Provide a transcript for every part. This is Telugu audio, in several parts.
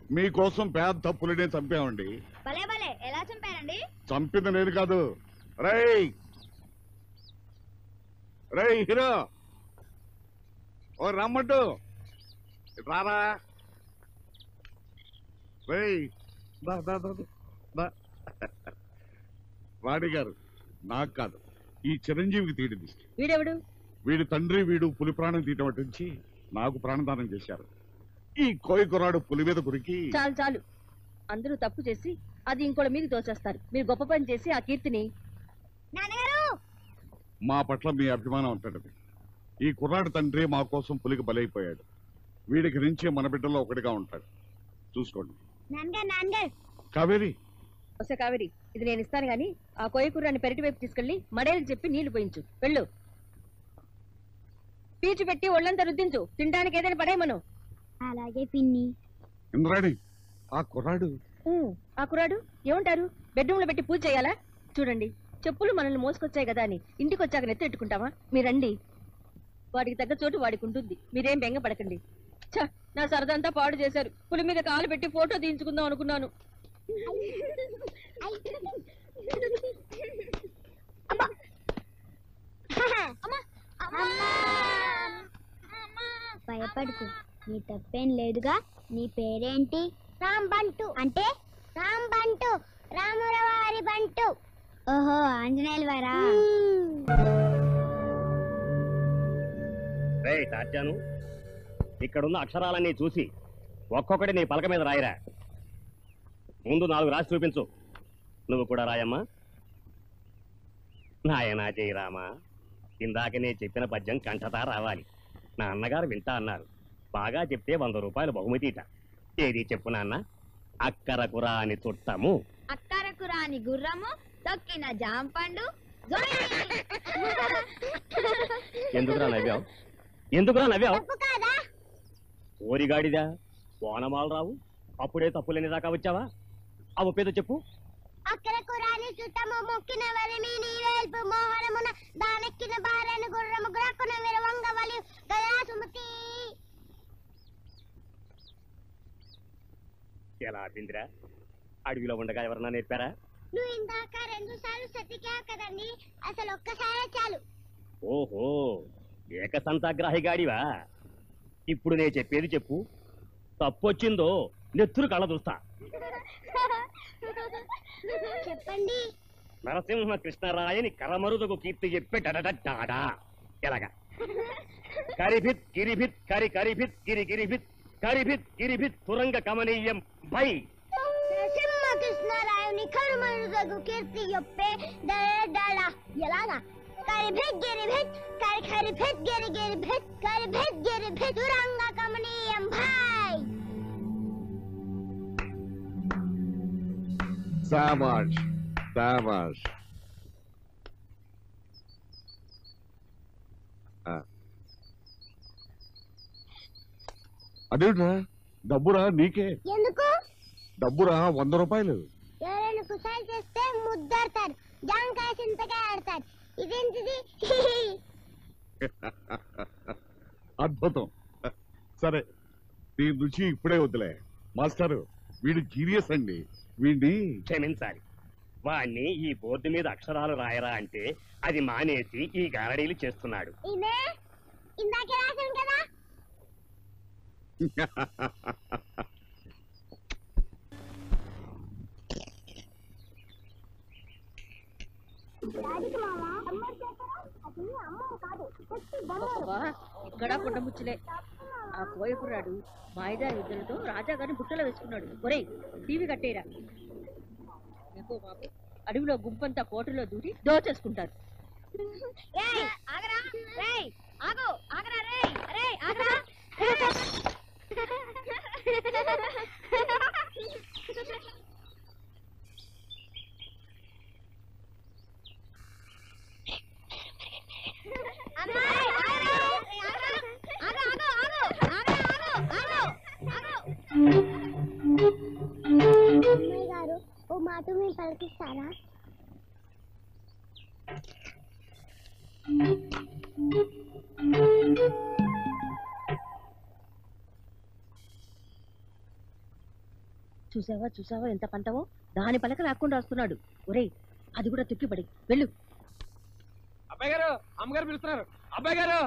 మీకోసం పెద్ద పులినే చంపామండి భలే భలే ఎలా చంపారండి చంపింది నేను కాదు రేయ్ రేయ్ హీరో ఓ రమ్మంటు రారా రేయ్ దా, దా, దా, దా, దా. వాణి గారు నాకు కాదు ఈ చిరంజీవికి తీయడం ఇష్టం వీడెవడు వీడి తండ్రి వీడు పులి ప్రాణం తీయటం అటుంచి నాకు ప్రాణదానం చేశారు ఈ కోయి కుర్రాడు పులి మీద కురికి చాలు చాలు అందరూ తప్పు చేసి అది ఇంకోళ్ళ మీద దోచేస్తారు మీరు గొప్ప పని చేసి ఆ కీర్తిని నాన్నగారు మా పట్ల మీ అభిమానం అంతటిది ఈ కుర్రాడు తండ్రి మా కోసం పులికి బలైపోయాడు వీడికి నుంచి మన బిడ్డలో ఒకటిగా ఉంటాడు చూసుకోండి నాన్నగారు నాన్నగారు కావేరి వస్తే కావేరి ఇది నేను ఇస్తాను గాని ఆ కోయకూరాన్ని పెరటి వైపు తీసుకెళ్లి మడేలకు చెప్పి నీళ్లు పోయించు వెళ్ళు పీచు పెట్టి ఒళ్ళంతా రుద్దించు తినడానికి ఏదైనా పడేయమను అలాగే పిన్ని ఇంద్రాణి ఆ కుర్రాడు ఊ, ఆ కురాడు ఏమంటారు బెడ్రూమ్ లో పెట్టి పూజ చేయాలా చూడండి చెప్పులు మనల్ని మోసుకొచ్చాయి కదా అని ఇంటికి వచ్చాక నెత్తెట్టుకుంటావా మీరండి వాడికి తగ్గ చోటు వాడికి ఉంటుంది మీరేం బెంగ పడకండి ఛ, నా సరదంతా పాడు చేశారు పులి మీద కాలు పెట్టి ఫోటో తీయించుకుందాం అనుకున్నాను భయపడుకు నీ తప్పేం లేదుగా నీ పేరేంటి రామ్ బంటు అంటే రామ్ బంటు రాముల వారి బంటు ఓహో ఆంజనేయుల వారా రే తార్జాను ఇక్కడున్న అక్షరాలన్నీ చూసి ఒక్కొక్కటి నీ పలక మీద రాయిరా ముందు నాలుగు రాసి చూపించు నువ్వు కూడా రాయమ్మా నాయనా జయరామా ఇందాక నేను చెప్పిన పద్యం కంఠతా రావాలి నా అన్నగారు వింటా అన్నారు బాగా చెప్తే వంద రూపాయలు బహుమతిట ఏది చెప్పు నాన్న అక్కరకురా అని చుట్టము అక్కరకు రాని గుర్రము తొక్కిన జాంపండు ఎందుకురా నవ్వావు ఎందుకురా నవ్వావు తప్పు కాదా ఓరిగాడిదా ఓనమాలు రావు అప్పుడే తప్పులేని దాకా వచ్చావా ఆ ఒప్పేదో చెప్పు అక్కరకు రాని చుట్టము మొక్కిన వరిమి నీవేల్పు మోహనమున దానెక్కిన భార్యను గుర్రము గురక్కున విరవంగ వలి గదా సుమతి ఎలా ఆపిందిరా అడవిలో ఉండగా ఎవరన్నా నేర్పారా నువ్వు ఇందాక రెండు సార్లు సతికావు కదండి అసలు ఒక్కసారే చాలు ఓహో ఏకసంతాగ్రాహి గాడివా ఇప్పుడు నేను చెప్పేది చెప్పు తప్పొచ్చిందో నెత్తురు కళ్ళ చూస్తా చెప్పండి నరసింహ కృష్ణరాయని కరమరుదకు కీర్తి చెప్పే డడడాడా ఎలాగా కరిభిత్ గిరిభిత్ కరి కరిభిత్ గిరి గిరిభిత్ కరిభిత్ గిరిభిత్ తురంగ కమనీయం బై నరసింహ కృష్ణరాయుని కరుమరుదగు కీర్తి యొప్పే దడ ఎలాగా కరిభిత్ గిరిభిత్ కరి కరిభిత్ గిరి గిరిభిత్ కరిభిత్ గిరిభిత్ దురంగ కమనీయం భాయ్ శాబాష్ శాబాష్ ఆ. అదేంట్రా డబ్బురా నీకే ఎందుకు డబ్బురా వంద రూపాయలు ఎవరైనా కుసాలు చేస్తే ముద్దాడతారు జాంకాయ చింతకాయ ఆడతారు ఇదేంటిది అద్భుతం సరే దీని రుచి ఇప్పుడే వద్దులే మాస్టారు వీడు జీనియస్ అండి వీడిని క్షమించాలి వాణ్ణి ఈ బోర్డు మీద అక్షరాలు రాయరా అంటే అది మానేసి ఈ గారడీలు చేస్తున్నాడు ఇదే ఇందాకే రాశాను కదా అబ్బా, ఇక్కడ పుట్టముచ్చులే ఆ కోయకుర్రాడు మాయిదా యుద్ధలతో రాజాగారిని బుట్టలో వేసుకున్నాడు ఒరేయ్ టీవీ కట్టేరా ఎక్కువ బాబు అడవిలో గుంపంతా కోటలో దూరి దోచేసుకుంటారు రేయ్ ఆగరా రేయ్ ఆగు ఆగరా రేయ్ రేయ్ ఆగరా అమ్మాయి ఆగరా ఆగరా ఆగు ఆగు ఆగు ఆగు ఆగు ఆగు అమ్మాయి గారు ఓ మాట మీరు పలికిస్తారా చూసావా చూసావా ఎంత పంటవో దాని పలక రాకుండా వస్తున్నాడు ఒరేయ్ అది కూడా తుక్కిపడి వెళ్ళు అబ్బాయి గారు అమ్మగారు పిలుస్తున్నారు అబ్బాయి గారు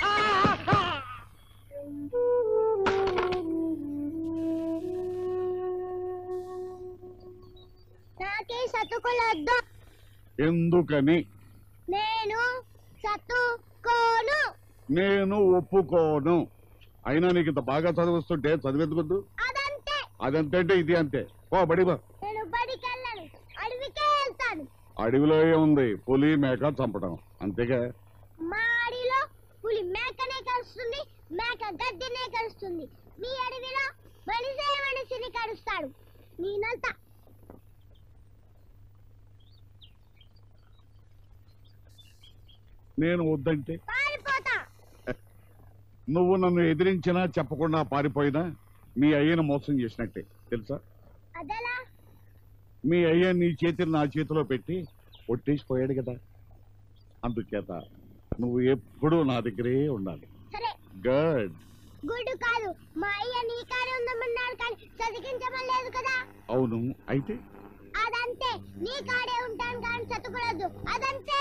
నాకే చదువుకోలేదు ఎందుకని నేను చదువుకోను నేను ఒప్పుకోను అయినా నీకు ఇంత బాగా చదివిస్తుంటే చదివెందుకొద్దు అదంతే అదంతే అంటే ఇది అంతే ఓ బడి బా నేను బడికి వెళ్ళను అడవికే వెళ్తాను అడవిలో ఏముంది పులి మేక చంపడం అంతేగా మా అడవిలో పులి మేకనే కలుస్తుంది మేక గడ్డినే కలుస్తుంది మీ అడవిలో మనిషే మనిషిని కలుస్తాడు నేనంతా నేను వద్దంటే పారిపోతా నువ్వు నన్ను ఎదిరించినా చెప్పకుండా పారిపోయినా మీ అయ్యను మోసం చేసినట్టే తెలుసా అదెలా మీ అయ్య నీ చేతిని నా చేతిలో పెట్టి ఒట్టేసిపోయాడు కదా అందుచేత నువ్వు ఎప్పుడూ నా దగ్గరే ఉండాలి సరే గుడ్ గుడ్డు కాదు మా అయ్య నీ కాడే ఉందమన్నాడు కానీ చదివించమలేదు కదా అవును అయితే అదంతే నీ కాడే ఉంటాను కానీ చదువుకోలేదు అదంతే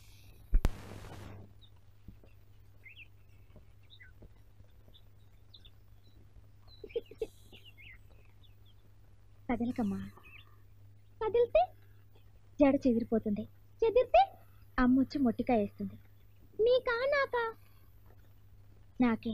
కదలకమ్మా కదిలితే జడ చెదిరిపోతుంది చెదిరితే అమ్మొచ్చి మొట్టికాయ వేస్తుంది నీకా నాకా నాకే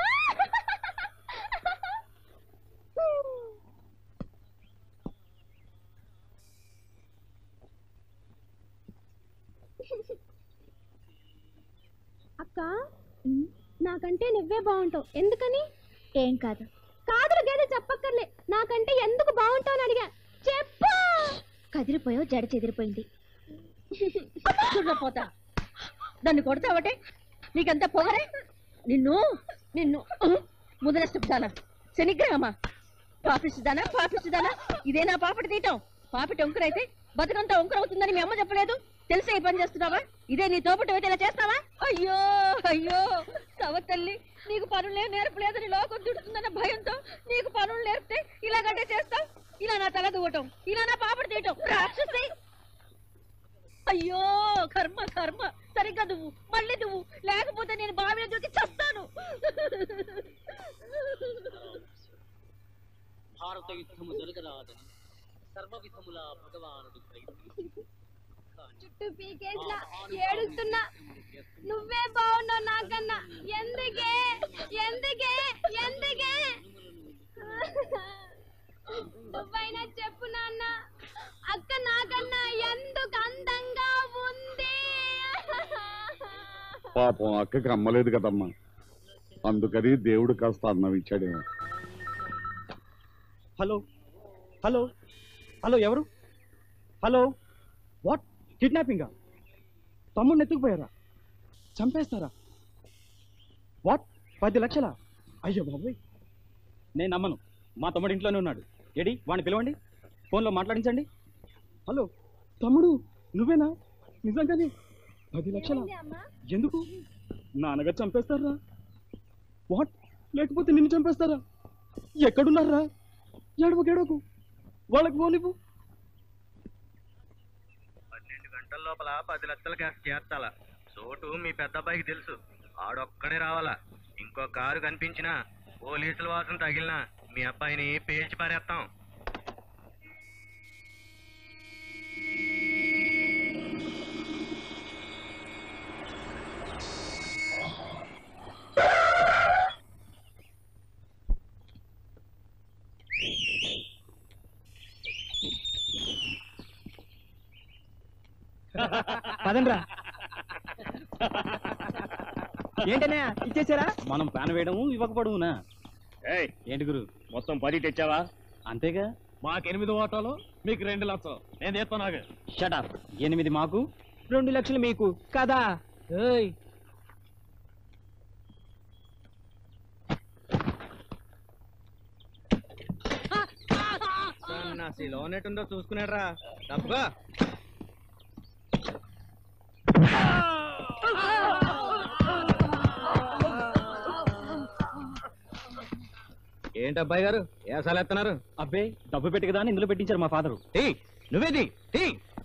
అక్క నాకంటే నువ్వే బాగుంటావు ఎందుకని ఏం కాదు కాదులు గేదె చెప్పక్కర్లే నాకంటే ఎందుకు బాగుంటావు అని అడిగా చెప్పు కదిలిపోయావు జడ చెదిరిపోయింది చూడపోతా దాన్ని కొడతావటే నీకంత పొగరే నిన్ను నిన్ను ముదనష్టపుతానా శనిగ్రహమా పాపిస్తుదానా పాపిస్తుదానా ఇదే నా పాపటి తీయటం పాపిటి ఒంకరైతే బతుకంతా ఒంకర అవుతుందని మీ అమ్మ చెప్పలేదు తెలిసే ఈ పని చేస్తున్నావా ఇదే నీ తోపటి అయితే ఇలా చేస్తావా అయ్యో అయ్యో తవ తల్లి నీకు పనులే నేర్పలేదని లోకం దుడుతుందన్న భయంతో నీకు పనులు నేర్పితే ఇలాగంటే చేస్తావు ఇలా నా తల దువ్వటం ఇలా నా పాపడి తీయటం రాక్షసి అయ్యో కర్మ కర్మ సరిగ్గా నువ్వు మళ్ళీ నువ్వు లేకపోతే నేను బావిలో దూకి చస్తాను భారత యుద్ధము జరగరాదని సర్వవిధముల భగవానుడు ప్రయత్నించి చుట్టూ పీకేసినా ఏడుస్తున్నా నువ్వే బాగున్నావు నాకన్నా ఎందుకే ఎందుకే ఎందుకే నువ్వైనా చెప్పు నాన్న అక్క నాకన్నా ఎందుకు అందంగా ఉంది పాపం అక్కకి అమ్మలేదు కదమ్మా అందుకని దేవుడు కాస్త అన్నం ఇచ్చాడేమో హలో హలో హలో ఎవరు హలో వాట్ కిడ్నాపింగా తమ్ముడిని ఎత్తుకుపోయారా చంపేస్తారా వాట్ పది లక్షలా అయ్యో బాబోయ్ నేను నమ్మను మా తమ్ముడు ఇంట్లోనే ఉన్నాడు ఏడి వాడిని పిలవండి ఫోన్లో మాట్లాడించండి హలో తమ్ముడు నువ్వేనా నిజంగానే పది లక్షలా ఎందుకు నాన్నగారు చంపేస్తారా వాట్ లేకపోతే నిన్ను చంపేస్తారా ఎక్కడున్నారా ఏడవకు ఏడవకు వాళ్ళకి ఫోన్ ఇవ్వు పన్నెండు గంటల లోపల పది లక్షల క్యాష్ చేర్చాలా చోటు మీ పెద్ద అబ్బాయికి తెలుసు ఆడొక్కడే రావాలా ఇంకో కారు కనిపించినా పోలీసుల వాసన తగిలినా మీ అబ్బాయిని పేల్చి పారేస్తాం పదండ్రా ఏంటనే ఇచ్చేసారా మనం ప్లాన్ వేయడము ఇవ్వకపోవడమునా ఏయ్ ఏంటి గురు మొత్తం పది తెచ్చావా అంతేగా మాకు ఎనిమిది ఓటాలు మీకు రెండు లక్షలు నేను చేస్తున్నాగా షటప్ ఎనిమిది మాకు రెండు లక్షలు మీకు కదా ఏయ్ సన్నాసి లోన్ ఎటుందో చూసుకున్నారా తప్పుగా ఏంటి అబ్బాయి గారు ఏసాలు ఎత్తన్నారు అబ్బే డబ్బు పెట్టి కదా అని ఇందులో పెట్టించారు మా ఫాదరు టీ నువ్వేది టీ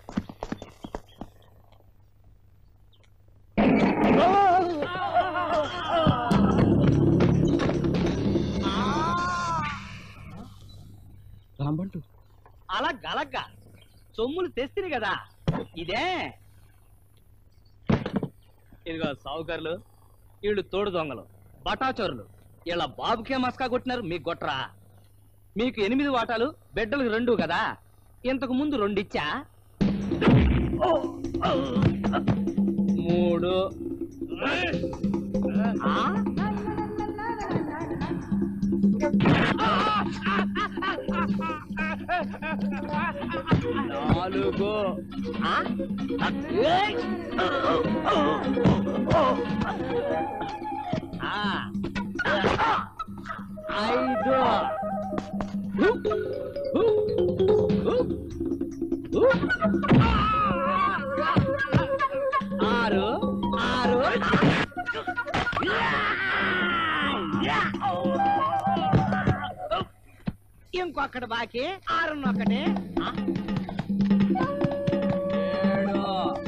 రాంబంటు అలా గలగ్గా సొమ్ములు తెస్తిని కదా ఇదే ఇదిగో సావుకారులు వీళ్ళు తోడు దొంగలు బటాచోరులు వీళ్ళ బాబుకే మస్కా కొట్టినారు మీకు కొట్టరా మీకు ఎనిమిది వాటాలు బిడ్డలకు రెండు కదా ఇంతకు ముందు రెండు ఇచ్చా మూడు ఆ? నాలుగు ఆ? ఏయ్! ఆ. ఐదు హు! హు! హు! హు! ఆరు ఆరు ఇంకొకటి బాకీ ఆరున్నొక్కటి ఆ? ఏడు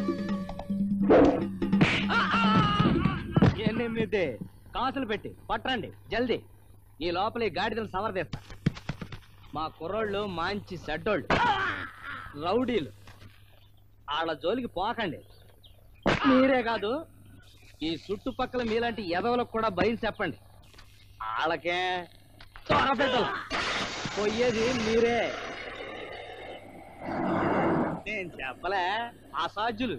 ఎనిమిది కాసులు పెట్టి పట్టండి జల్దీ ఈ లోపల ఈ గాడిదలు సవరదీస్తా మా కుర్రోళ్ళు మంచి సెడ్డోళ్ళు రౌడీలు వాళ్ళ జోలికి పోకండి మీరే కాదు ఈ చుట్టుపక్కల మీలాంటి ఎదవలకు కూడా భయం చెప్పండి వాళ్ళకే త్వరపెట్టలు పోయేది మీరే నేను చెప్పలే అసాధ్యులు